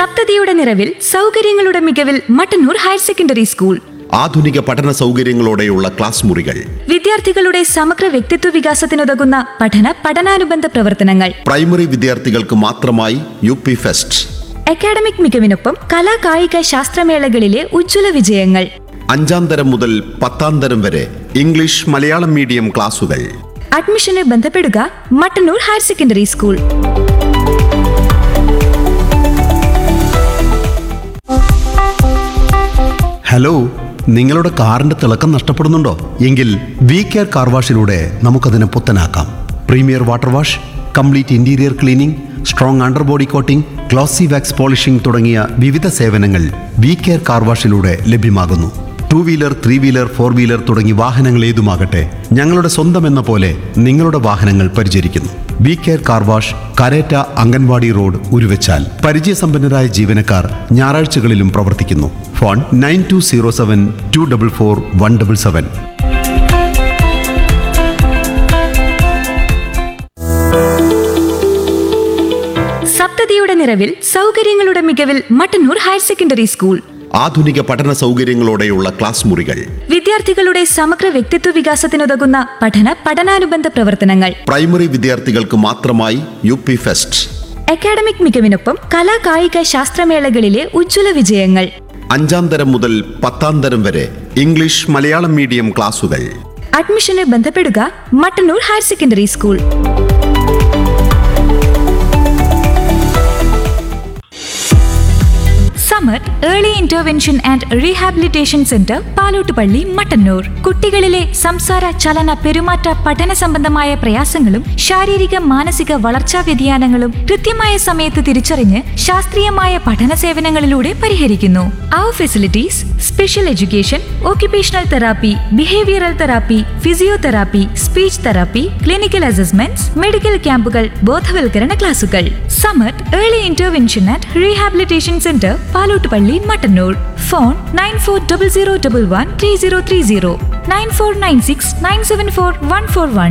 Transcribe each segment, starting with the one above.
സപ്തതിയുടെ നിറവിൽ സൗകര്യങ്ങളുടെ മികവിൽ മട്ടന്നൂർ ഹയർ സെക്കൻഡറി സ്കൂൾ ആധുനിക പഠന സൗകര്യങ്ങളോടെയുള്ള ക്ലാസ് മുറികൾ വിദ്യാർത്ഥികളുടെ സമഗ്ര വ്യക്തിത്വ വികാസത്തിനുതകുന്ന പഠന പഠനാനുബന്ധ പ്രവർത്തനങ്ങൾ പ്രൈമറി വിദ്യാർത്ഥികൾക്ക് മാത്രമായി യു പി ഫെസ്റ്റ് അക്കാഡമിക് മികവിനൊപ്പം കലാ കായിക ശാസ്ത്രമേളകളിലെ ഉജ്ജ്വല വിജയങ്ങൾ അഞ്ചാം തരം മുതൽ പത്താം തരം വരെ ഇംഗ്ലീഷ് മലയാളം മീഡിയം ക്ലാസുകൾ അഡ്മിഷന് ബന്ധപ്പെടുക Mattannur higher secondary school hello നിങ്ങളുടെ കാറിന്റെ തിളക്കം നഷ്ടപ്പെടുന്നുണ്ടോ എങ്കിൽ വി കെയർ കാർ വാഷിലൂടെ നമുക്കതിനെ പുത്തനാക്കാം premier water wash complete interior cleaning strong underbody coating glossy wax polishing തുടങ്ങിയ വിവിധ സേവനങ്ങൾ വി കെയർ കാർ വാഷിലൂടെ ലഭ്യമാകുന്നു two wheeler three wheeler four wheeler തുടങ്ങി വാഹനങ്ങൾ ഏതുമാകട്ടെ ഞങ്ങളുടെ സ്വന്തം എന്ന പോലെ നിങ്ങളുടെ വാഹനങ്ങൾ പരിചരിക്കുന്നു V care car wash Karetta anganwadi road Uruvachal പരിചയസമ്പന്നരായ ജീവനക്കാർ ഞായറാഴ്ചകളിലും പ്രവർത്തിക്കുന്നു phone nine two zero seven two double four one double seven സപ്തതിയുടെ നിറവിൽ സൗകര്യങ്ങളുടെ മികവിൽ മട്ടന്നൂർ ഹയർ സെക്കൻഡറി സ്കൂൾ ആധുനിക പഠന സൗകര്യങ്ങളോടെയുള്ള ക്ലാസ് മുറികൾ വിദ്യാർത്ഥികളുടെ സമഗ്ര വ്യക്തിത്വ വികാസത്തിനുതകുന്ന പഠന പഠനാനുബന്ധ പ്രവർത്തനങ്ങൾ പ്രൈമറി വിദ്യാർത്ഥികൾക്ക് മാത്രമായി യു പി ഫെസ്റ്റ് അക്കാഡമിക് മികവിനൊപ്പം കലാ കായിക ശാസ്ത്രമേളകളിലെ ഉജ്ജ്വല വിജയങ്ങൾ അഞ്ചാം തരം മുതൽ പത്താം തരം വരെ ഇംഗ്ലീഷ് മലയാളം മീഡിയം ക്ലാസുകൾ അഡ്മിഷന് ബന്ധപ്പെടുക Mattannur higher secondary school Samar early intervention and rehabilitation centre Palottupalli Mattannur കുട്ടികളിലെ സംസാര ചലന പെരുമാറ്റ പഠന സംബന്ധമായ പ്രയാസങ്ങളും ശാരീരിക മാനസിക വളർച്ചാ വ്യതിയാനങ്ങളും കൃത്യമായ സമയത്ത് തിരിച്ചറിഞ്ഞ് ശാസ്ത്രീയമായ പഠന സേവനങ്ങളിലൂടെ പരിഹരിക്കുന്നു our facilities special education occupational therapy behavioural therapy physiotherapy speech therapy clinical assessments medical ക്യാമ്പുകൾ ബോധവൽക്കരണ ക്ലാസുകൾ Samar early intervention and rehabilitation centre Palottupalli Mattannur phone nine four double zero double one three zero three zero nine four nine six nine seven four one four one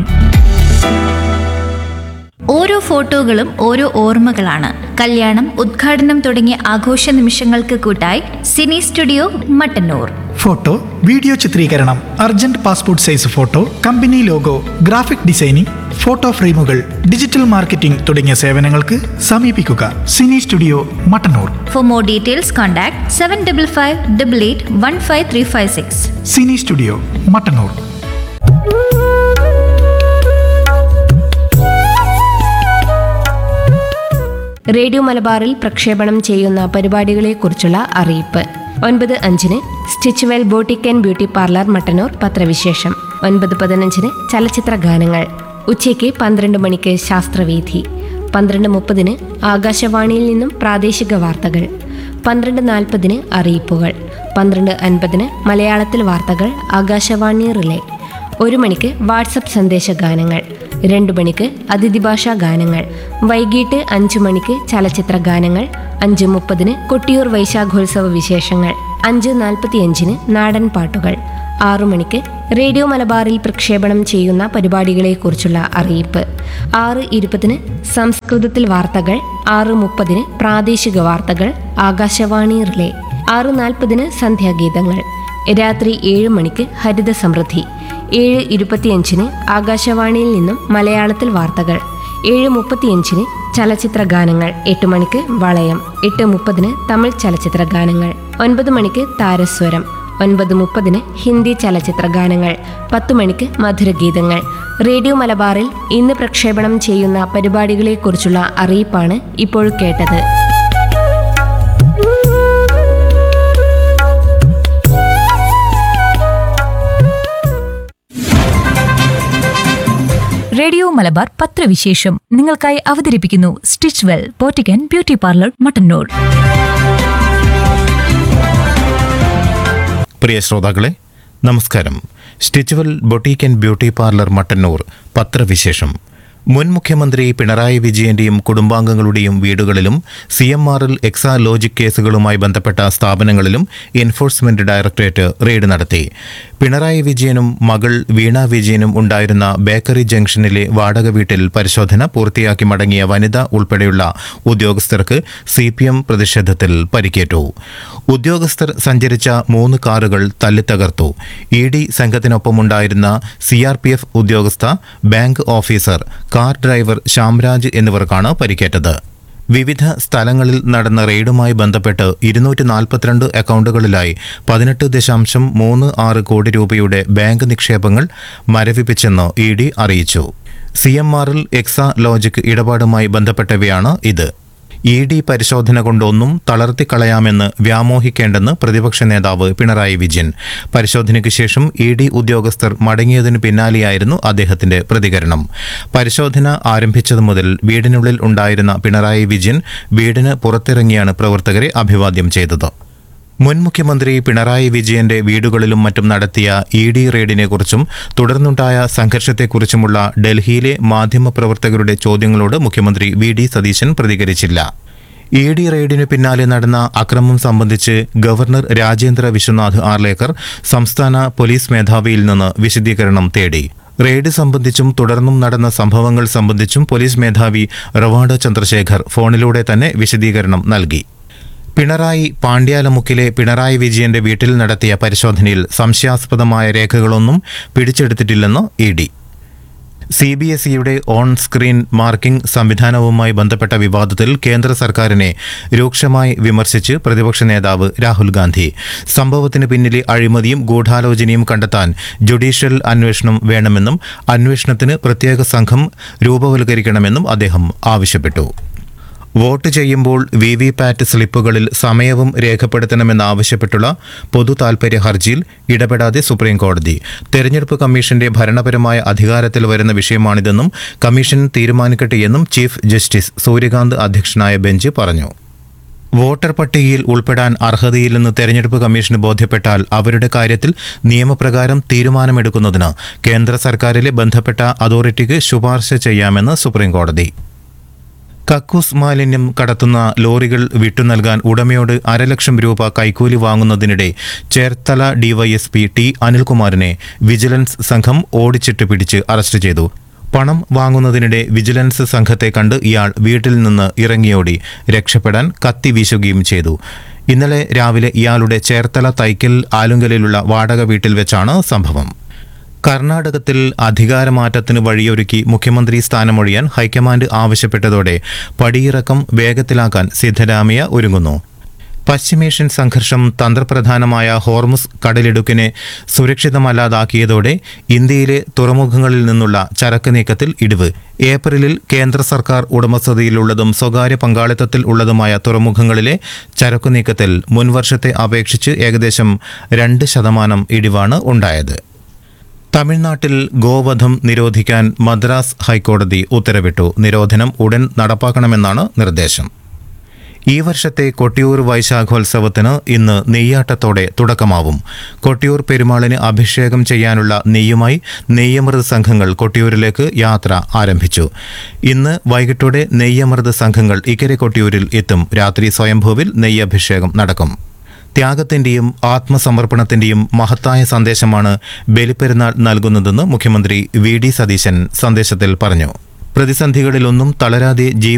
ഓരോ ഫോട്ടോകളും ഓരോ ഓർമ്മകളാണ് കല്യാണം ഉദ്ഘാടനം തുടങ്ങിയ ആഘോഷ നിമിഷങ്ങൾക്ക് കൂട്ടായി cine studio Mattannur photo video ചിത്രീകരണം urgent passport size photo company logo graphic designing photo ഫ്രെയിമുകൾ ഡിജിറ്റൽ മാർക്കറ്റിംഗ് തുടങ്ങിയ സേവനങ്ങൾക്ക് സമീപിക്കുക cine studio Mattannur for more details contact seven double five double eight one five three five six cine studio Mattannur radio മലബാറിൽ പ്രക്ഷേപണം ചെയ്യുന്ന പരിപാടികളെക്കുറിച്ചുള്ള അറിയിപ്പ് ഒൻപത് അഞ്ചിന് Stitchwell boutique and beauty parlour Mattannur പത്രവിശേഷം ഒൻപത് പതിനഞ്ചിന് ചലച്ചിത്ര ഗാനങ്ങൾ ഉച്ചയ്ക്ക് പന്ത്രണ്ട് മണിക്ക് ശാസ്ത്രവേദി പന്ത്രണ്ട് മുപ്പതിന് ആകാശവാണിയിൽ നിന്നും പ്രാദേശിക വാർത്തകൾ പന്ത്രണ്ട് നാൽപ്പതിന് അറിയിപ്പുകൾ പന്ത്രണ്ട് അൻപതിന് മലയാളത്തിൽ വാർത്തകൾ ആകാശവാണി റിലേ ഒരു മണിക്ക് വാട്സപ്പ് സന്ദേശ ഗാനങ്ങൾ രണ്ടു മണിക്ക് അതിഥി ഭാഷാ ഗാനങ്ങൾ വൈകിട്ട് അഞ്ചു മണിക്ക് ചലച്ചിത്ര ഗാനങ്ങൾ അഞ്ച് മുപ്പതിന് കൊട്ടിയൂർ വൈശാഖോത്സവ വിശേഷങ്ങൾ അഞ്ച് നാൽപ്പത്തിയഞ്ചിന് നാടൻ പാട്ടുകൾ ആറു മണിക്ക് റേഡിയോ മലബാറിൽ പ്രക്ഷേപണം ചെയ്യുന്ന പരിപാടികളെക്കുറിച്ചുള്ള അറിയിപ്പ് ആറ് ഇരുപതിന് സംസ്കൃതത്തിൽ വാർത്തകൾ ആറ് മുപ്പതിന് പ്രാദേശിക വാർത്തകൾ ആകാശവാണി റിലേ ആറ് നാൽപ്പതിന് സന്ധ്യാഗീതങ്ങൾ രാത്രി ഏഴ് മണിക്ക് ഹരിത സമൃദ്ധി ഏഴ് ഇരുപത്തിയഞ്ചിന് ആകാശവാണിയിൽ നിന്നും മലയാളത്തിൽ വാർത്തകൾ ഏഴ് മുപ്പത്തിയഞ്ചിന് ചലച്ചിത്ര ഗാനങ്ങൾ എട്ട് മണിക്ക് വളയം എട്ട് മുപ്പതിന് തമിഴ് ചലച്ചിത്ര ഗാനങ്ങൾ ഒൻപത് മണിക്ക് താരസ്വരം ഒൻപത് മുപ്പതിന് ഹിന്ദി ചലച്ചിത്ര ഗാനങ്ങൾ പത്ത് മണിക്ക് മധുരഗീതങ്ങൾ റേഡിയോ മലബാറിൽ ഇന്ന് പ്രക്ഷേപണം ചെയ്യുന്ന പരിപാടികളെക്കുറിച്ചുള്ള അറിയിപ്പാണ് ഇപ്പോൾ കേട്ടത് റേഡിയോ മലബാർ പത്രവിശേഷം നിങ്ങൾക്കായി അവതരിപ്പിക്കുന്നു Stitchwell boutique beauty parlour Mattannur പ്രിയ ശ്രോതാക്കളെ നമസ്കാരം Stitchwell boutique and beauty parlour Mattannur പത്രവിശേഷം മുൻ മുഖ്യമന്ത്രി പിണറായി വിജയന്റെയും കുടുംബാംഗങ്ങളുടെയും വീടുകളിലും C M R L Exalogic കേസുകളുമായി ബന്ധപ്പെട്ട സ്ഥാപനങ്ങളിലും എൻഫോഴ്സ്മെന്റ് ഡയറക്ടറേറ്റ് റെയ്ഡ് നടത്തി പിണറായി വിജയനും മകൾ വീണ വിജയനും ഉണ്ടായിരുന്ന ബേക്കറി ജംഗ്ഷനിലെ വാടക വീട്ടിൽ പരിശോധന പൂർത്തിയാക്കി മടങ്ങിയ വനിത ഉൾപ്പെടെയുള്ള ഉദ്യോഗസ്ഥർക്ക് സി പി എം പ്രതിഷേധത്തിൽ പരിക്കേറ്റു ഉദ്യോഗസ്ഥർ സഞ്ചരിച്ച മൂന്ന് കാറുകൾ തല്ലിത്തകർത്തു ഇ ഡി സംഘത്തിനൊപ്പമുണ്ടായിരുന്ന സി ആർ പി എഫ് ഉദ്യോഗസ്ഥ bank officer car driver Shyamraj എന്നിവർക്കാണ് പരിക്കേറ്റത് വിവിധ സ്ഥലങ്ങളിൽ നടന്ന റെയ്ഡുമായി ബന്ധപ്പെട്ട് ഇരുന്നൂറ്റി നാൽപ്പത്തിരണ്ട് അക്കൗണ്ടുകളിലായി പതിനെട്ട് ദശാംശം മൂന്ന് ആറ് കോടി രൂപയുടെ ബാങ്ക് നിക്ഷേപങ്ങൾ മരവിപ്പിച്ചെന്ന് ഇ ഡി അറിയിച്ചു സി എം ആറിൽ എക്സ ലോജിക് ഇടപാടുമായി ബന്ധപ്പെട്ടവയാണ് ഇത് ഇ ഡി പരിശോധന കൊണ്ടൊന്നും തളർത്തിക്കളയാമെന്ന് വ്യാമോഹിക്കേണ്ടെന്ന് പ്രതിപക്ഷ നേതാവ് പിണറായി വിജയൻ പരിശോധനയ്ക്ക് ശേഷം ഇ ഡി ഉദ്യോഗസ്ഥർ മടങ്ങിയതിനു പിന്നാലെയായിരുന്നു അദ്ദേഹത്തിന്റെ പ്രതികരണം പരിശോധന ആരംഭിച്ചതു മുതൽ വീടിനുള്ളിൽ ഉണ്ടായിരുന്ന പിണറായി വിജയൻ വീടിന് പുറത്തിറങ്ങിയാണ് പ്രവർത്തകരെ അഭിവാദ്യം ചെയ്തത് മുൻ മുഖ്യമന്ത്രി പിണറായി വിജയന്റെ വീടുകളിലും മറ്റും നടത്തിയ ഇ ഡി റെയ്ഡിനെക്കുറിച്ചും തുടർന്നുണ്ടായ സംഘർഷത്തെക്കുറിച്ചുമുള്ള ഡൽഹിയിലെ മാധ്യമപ്രവർത്തകരുടെ ചോദ്യങ്ങളോട് മുഖ്യമന്ത്രി വി ഡി സതീശൻ പ്രതികരിച്ചില്ല ഇ ഡി റെയ്ഡിനു പിന്നാലെ നടന്ന അക്രമം സംബന്ധിച്ച് ഗവർണർ രാജേന്ദ്ര വിശ്വനാഥ് ആർലേക്കർ സംസ്ഥാന പോലീസ് മേധാവിയിൽ നിന്ന് വിശദീകരണം തേടി റെയ്ഡ് സംബന്ധിച്ചും തുടർന്നും നടന്ന സംഭവങ്ങൾ സംബന്ധിച്ചും പോലീസ് മേധാവി റവാഡ ചന്ദ്രശേഖർ ഫോണിലൂടെ തന്നെ വിശദീകരണം നൽകി പിണറായി പാണ്ഡ്യാലമുക്കിലെ പിണറായി വിജയന്റെ വീട്ടിൽ നടത്തിയ പരിശോധനയിൽ സംശയാസ്പദമായ രേഖകളൊന്നും പിടിച്ചെടുത്തിട്ടില്ലെന്ന് E D C B S ഇയുടെ ഓൺ സ്ക്രീൻ മാർക്കിംഗ് സംവിധാനവുമായി ബന്ധപ്പെട്ട വിവാദത്തിൽ കേന്ദ്ര സർക്കാരിനെ രൂക്ഷമായി വിമർശിച്ച് പ്രതിപക്ഷ നേതാവ് രാഹുൽ ഗാന്ധി സംഭവത്തിന് പിന്നിലെ അഴിമതിയും ഗൂഢാലോചനയും കണ്ടെത്താൻ ജുഡീഷ്യൽ അന്വേഷണം വേണമെന്നും അന്വേഷണത്തിന് പ്രത്യേക സംഘം രൂപവൽക്കരിക്കണമെന്നും അദ്ദേഹം ആവശ്യപ്പെട്ടു വോട്ട് ചെയ്യുമ്പോൾ വി വി പാറ്റ് സ്ലിപ്പുകളിൽ സമയവും രേഖപ്പെടുത്തണമെന്നാവശ്യപ്പെട്ടുള്ള പൊതു താൽപര്യ ഹർജിയിൽ ഇടപെടാതെ സുപ്രീം കോടതി തെരഞ്ഞെടുപ്പ് കമ്മീഷന്റെ ഭരണപരമായ അധികാരത്തിൽ വരുന്ന വിഷയമാണിതെന്നും കമ്മീഷൻ തീരുമാനിക്കട്ടെ എന്നും ചീഫ് ജസ്റ്റിസ് സൂര്യകാന്ത് അധ്യക്ഷനായ ബെഞ്ച് പറഞ്ഞു വോട്ടർ പട്ടികയിൽ ഉൾപ്പെടാൻ അർഹതയില്ലെന്ന് തെരഞ്ഞെടുപ്പ് കമ്മീഷന് ബോധ്യപ്പെട്ടാൽ അവരുടെ കാര്യത്തിൽ നിയമപ്രകാരം തീരുമാനമെടുക്കുന്നതിന് കേന്ദ്ര സർക്കാരിലെ ബന്ധപ്പെട്ട അതോറിറ്റിക്ക് ശുപാർശ ചെയ്യാമെന്ന് സുപ്രീം കോടതി കക്കൂസ് മാലിന്യം കടത്തുന്ന ലോറികൾ വിട്ടു നൽകാൻ ഉടമയോട് അരലക്ഷം രൂപ കൈക്കൂലി വാങ്ങുന്നതിനിടെ ചേർത്തല ഡിവൈഎസ്പി ടി അനിൽകുമാറിനെ വിജിലൻസ് സംഘം ഓടിച്ചിട്ട് പിടിച്ച് അറസ്റ്റ് ചെയ്തു പണം വാങ്ങുന്നതിനിടെ വിജിലൻസ് സംഘത്തെ കണ്ട് ഇയാൾ വീട്ടിൽ നിന്ന് ഇറങ്ങിയോടി രക്ഷപ്പെടാൻ കത്തി വീശുകയും ചെയ്തു ഇന്നലെ രാവിലെ ഇയാളുടെ ചേർത്തല തൈക്കൽ ആലുങ്കലിലുള്ള വാടക വീട്ടിൽ വെച്ചാണ് സംഭവം കർണാടകത്തിൽ അധികാരമാറ്റത്തിന് വഴിയൊരുക്കി മുഖ്യമന്ത്രി സ്ഥാനമൊഴിയാൻ ഹൈക്കമാൻഡ് ആവശ്യപ്പെട്ടതോടെ പടിയിറക്കം വേഗത്തിലാക്കാൻ സിദ്ധരാമയ്യ ഒരുങ്ങുന്നു പശ്ചിമേഷ്യൻ സംഘർഷം തന്ത്രപ്രധാനമായ ഹോർമുസ് കടലിടുക്കിനെ സുരക്ഷിതമല്ലാതാക്കിയതോടെ ഇന്ത്യയിലെ തുറമുഖങ്ങളിൽ നിന്നുള്ള ചരക്ക് നീക്കത്തിൽ ഇടിവ് ഏപ്രിലിൽ കേന്ദ്ര സർക്കാർ ഉടമസ്ഥതയിലുള്ളതും സ്വകാര്യ പങ്കാളിത്തത്തിൽ ഉള്ളതുമായ തുറമുഖങ്ങളിലെ ചരക്കു നീക്കത്തിൽ മുൻവർഷത്തെ അപേക്ഷിച്ച് ഏകദേശം രണ്ട് ശതമാനം ഇടിവാണ് ഉണ്ടായത് തമിഴ്നാട്ടിൽ ഗോവധം നിരോധിക്കാൻ മദ്രാസ് ഹൈക്കോടതി ഉത്തരവിട്ടു നിരോധനം ഉടൻ നടപ്പാക്കണമെന്നാണ് നിർദ്ദേശം ഈ വർഷത്തെ കൊട്ടിയൂർ വൈശാഖോത്സവത്തിന് ഇന്ന് നെയ്യാട്ടത്തോടെ തുടക്കമാവും കൊട്ടിയൂർ പെരുമാളിന് അഭിഷേകം ചെയ്യാനുള്ള നെയ്യുമായി നെയ്യമൃത് സംഘങ്ങൾ കൊട്ടിയൂരിലേക്ക് യാത്ര ആരംഭിച്ചു ഇന്ന് വൈകിട്ടോടെ നെയ്യമൃത് സംഘങ്ങൾ ഇക്കരെ കൊട്ടിയൂരിൽ എത്തും രാത്രി സ്വയംഭൂവിൽ നെയ്യഭിഷേകം നടക്കും ത്യാഗത്തിന്റെയും ആത്മസമർപ്പണത്തിന്റെയും മഹത്തായ സന്ദേശമാണ് ബലിപ്പെരുന്നാൾ നൽകുന്നതെന്ന് മുഖ്യമന്ത്രി വി ഡി സതീശൻ സന്ദേശത്തിൽ പറഞ്ഞു പ്രതിസന്ധികളിലൊന്നും തളരാതെ ജീവി